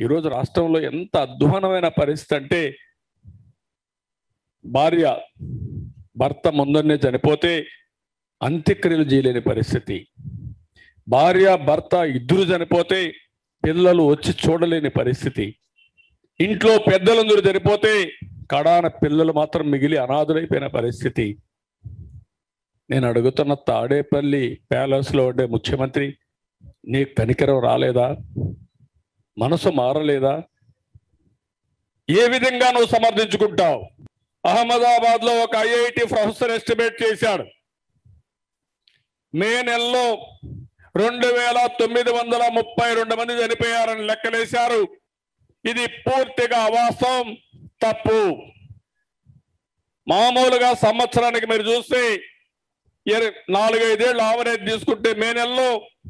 ఈరోజు రాష్ట్రంలో ఎంత అధ్వానమైన పరిస్థితి అంటే భార్య భర్త ముందరనే చనిపోతే అంత్యక్రియలు చేయలేని పరిస్థితి భార్య భర్త ఇద్దరు చనిపోతే పిల్లలు వచ్చి చూడలేని పరిస్థితి ఇంట్లో పెద్దలందరూ చనిపోతే కడాన పిల్లలు మాత్రం మిగిలి అనాథులైపోయిన పరిస్థితి నేను అడుగుతున్న తాడేపల్లి ప్యాలెస్లో ఉండే ముఖ్యమంత్రి నీకు కనికరం రాలేదా మనసు మారలేదా ఏ విధంగా నువ్వు సమర్థించుకుంటావు అహ్మదాబాద్ లో ఒక ఐఐటి ప్రొఫెసర్ ఎస్టిమేట్ చేశాడు మే నెలలో రెండు వేల తొమ్మిది వందల ముప్పై రెండు మంది చనిపోయారని లెక్కలేశారు ఇది పూర్తిగా అవాస్తవం తప్పు మామూలుగా సంవత్సరానికి మీరు చూస్తే ఇర- నాలుగైదేళ్ళు ఆవరేజ్ తీసుకుంటే మే నెలలో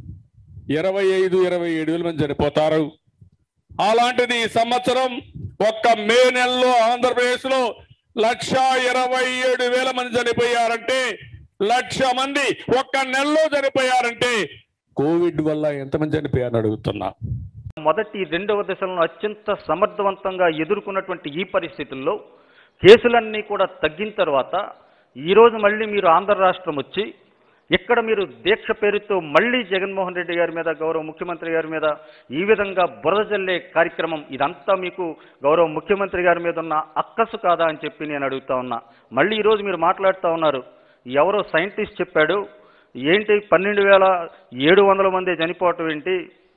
ఇరవై ఐదు ఇరవై ఏడు వేల మంది చనిపోతారు అలాంటిది ఈ సంవత్సరం ఒక్క మే నెలలో ఆంధ్రప్రదేశ్ లో లక్ష ఇరవై ఏడు వేల మంది చనిపోయారంటే లక్ష మంది ఒక్క నెలలో చనిపోయారంటే కోవిడ్ వల్ల ఎంతమంది చనిపోయారని అడుగుతున్నా మొదటి రెండవ దశలను అత్యంత సమర్థవంతంగా ఎదుర్కొన్నటువంటి ఈ పరిస్థితుల్లో కేసులన్నీ కూడా తగ్గిన తర్వాత ఈరోజు మళ్ళీ మీరు ఆంధ్ర రాష్ట్రం వచ్చి ఇక్కడ మీరు దీక్ష పేరుతో మళ్ళీ జగన్మోహన్ రెడ్డి గారి మీద గౌరవ ముఖ్యమంత్రి గారి మీద ఈ విధంగా బురద జల్లే కార్యక్రమం ఇదంతా మీకు గౌరవ ముఖ్యమంత్రి గారి మీద ఉన్న అక్కసు కాదా అని చెప్పి నేను అడుగుతా ఉన్నా మళ్ళీ ఈరోజు మీరు మాట్లాడుతూ ఉన్నారు ఎవరో సైంటిస్ట్ చెప్పాడు ఏంటి పన్నెండు వేల ఏడు వందల మంది చనిపోవటం ఏంటి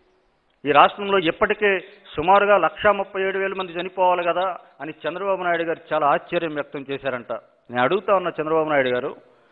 ఈ రాష్ట్రంలో ఇప్పటికే సుమారుగా లక్షా ముప్పై ఏడు వేల మంది చనిపోవాలి కదా అని చంద్రబాబు నాయుడు గారు చాలా ఆశ్చర్యం వ్యక్తం చేశారంట నేను అడుగుతా ఉన్న చంద్రబాబు నాయుడు గారు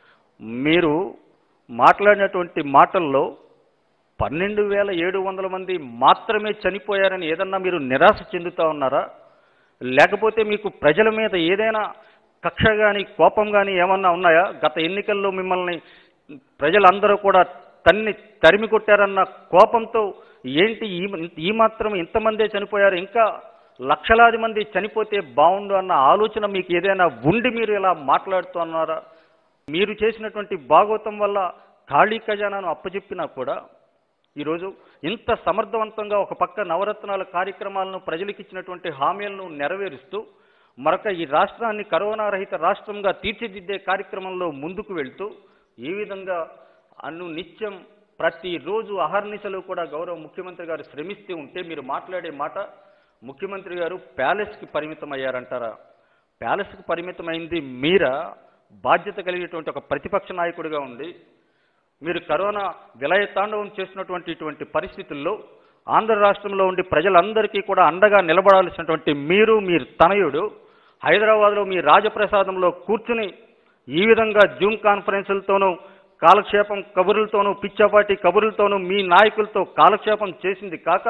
మీరు మాట్లాడినటువంటి మాటల్లో పన్నెండు వేల ఏడు వందల మంది మాత్రమే చనిపోయారని ఏదన్నా మీరు నిరాశ చెందుతా ఉన్నారా లేకపోతే మీకు ప్రజల మీద ఏదైనా కక్ష కానీ కోపం కానీ ఏమన్నా ఉన్నాయా గత ఎన్నికల్లో మిమ్మల్ని ప్రజలందరూ కూడా తన్ని తరిమి కొట్టారన్న కోపంతో ఏంటి ఈ ఈ మాత్రం ఇంతమందే చనిపోయారు ఇంకా లక్షలాది మంది చనిపోతే బాగుండు అన్న ఆలోచన మీకు ఏదైనా ఉండి మీరు ఇలా మాట్లాడుతున్నారా మీరు చేసినటువంటి భాగవతం వల్ల ఖాళీ ఖజానాను అప్పచెప్పినా కూడా ఈరోజు ఇంత సమర్థవంతంగా ఒక పక్క నవరత్నాల కార్యక్రమాలను ప్రజలకు ఇచ్చినటువంటి హామీలను నెరవేరుస్తూ మరొక ఈ రాష్ట్రాన్ని కరోనా రహిత రాష్ట్రంగా తీర్చిదిద్దే కార్యక్రమంలో ముందుకు వెళ్తూ ఈ విధంగా అను నిత్యం ప్రతిరోజు అహర్నిశలు కూడా గౌరవ ముఖ్యమంత్రి గారు శ్రమిస్తూ ఉంటే మీరు మాట్లాడే మాట ముఖ్యమంత్రి గారు ప్యాలెస్కి పరిమితం అయ్యారంటారా ప్యాలెస్కి పరిమితమైంది మీరా బాధ్యత కలిగినటువంటి ఒక ప్రతిపక్ష నాయకుడిగా ఉండి మీరు కరోనా విలయ తాండవం చేస్తున్నటువంటి ఇటువంటి పరిస్థితుల్లో ఆంధ్ర రాష్ట్రంలో ఉండి ప్రజలందరికీ కూడా అండగా నిలబడాల్సినటువంటి మీరు మీరు తనయుడు హైదరాబాద్లో మీ రాజప్రసాదంలో కూర్చుని ఈ విధంగా జూమ్ కాన్ఫరెన్సులతోనూ కాలక్షేపం కబుర్లతోనూ పిచ్చపాటి కబుర్లతోనూ మీ నాయకులతో కాలక్షేపం చేసింది కాక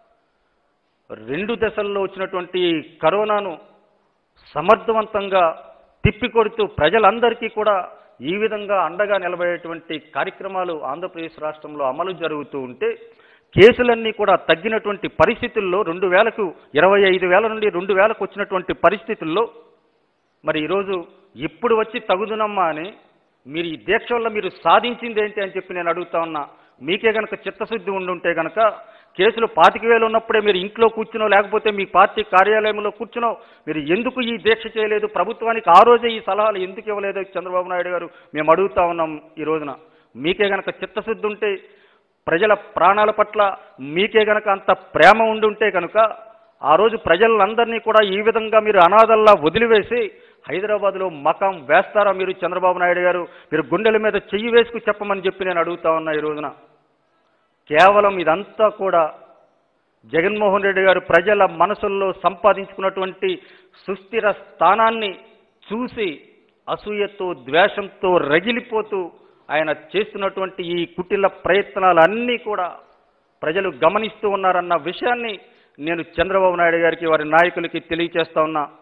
రెండు దశల్లో వచ్చినటువంటి కరోనాను సమర్థవంతంగా తిప్పికొడుతూ ప్రజలందరికీ కూడా ఈ విధంగా అండగా నిలబడేటువంటి కార్యక్రమాలు ఆంధ్రప్రదేశ్ రాష్ట్రంలో అమలు జరుగుతూ ఉంటే కేసులన్నీ కూడా తగ్గినటువంటి పరిస్థితుల్లో రెండు వేలకు ఇరవై ఐదు వేల నుండి రెండు వేలకు వచ్చినటువంటి పరిస్థితుల్లో మరి ఈరోజు ఇప్పుడు వచ్చి తగుదునమ్మా అని మీరు ఈ దీక్ష వల్ల మీరు సాధించింది ఏంటి అని చెప్పి నేను అడుగుతా ఉన్నా మీకే గనక చిత్తశుద్ధి ఉండుంటే గనక కేసులు పాతిక వేలు ఉన్నప్పుడే మీరు ఇంట్లో కూర్చునో లేకపోతే మీ పార్టీ కార్యాలయంలో కూర్చునో మీరు ఎందుకు ఈ దీక్ష చేయలేదు ప్రభుత్వానికి ఆ రోజే ఈ సలహాలు ఎందుకు ఇవ్వలేదు చంద్రబాబు నాయుడు గారు మేము అడుగుతా ఉన్నాం ఈ రోజున మీకే గనక చిత్తశుద్ధి ఉంటే ప్రజల ప్రాణాల పట్ల మీకే గనక అంత ప్రేమ ఉండుంటే కనుక ఆ రోజు ప్రజలందరినీ కూడా ఈ విధంగా మీరు అనాథల్లా వదిలివేసి హైదరాబాద్లో మకాం వేస్తారా మీరు చంద్రబాబు నాయుడు గారు మీరు గుండెల మీద చెయ్యి వేసుకు చెప్పమని చెప్పి నేను అడుగుతా ఉన్నా ఈ రోజున కేవలం ఇదంతా కూడా జగన్మోహన్ రెడ్డి గారు ప్రజల మనసుల్లో సంపాదించుకున్నటువంటి సుస్థిర స్థానాన్ని చూసి అసూయతో ద్వేషంతో రగిలిపోతూ ఆయన చేస్తున్నటువంటి ఈ కుటిల ప్రయత్నాలన్నీ కూడా ప్రజలు గమనిస్తూ ఉన్నారన్న విషయాన్ని నేను చంద్రబాబు నాయుడు గారికి వారి నాయకులకి తెలియచేస్తా ఉన్నా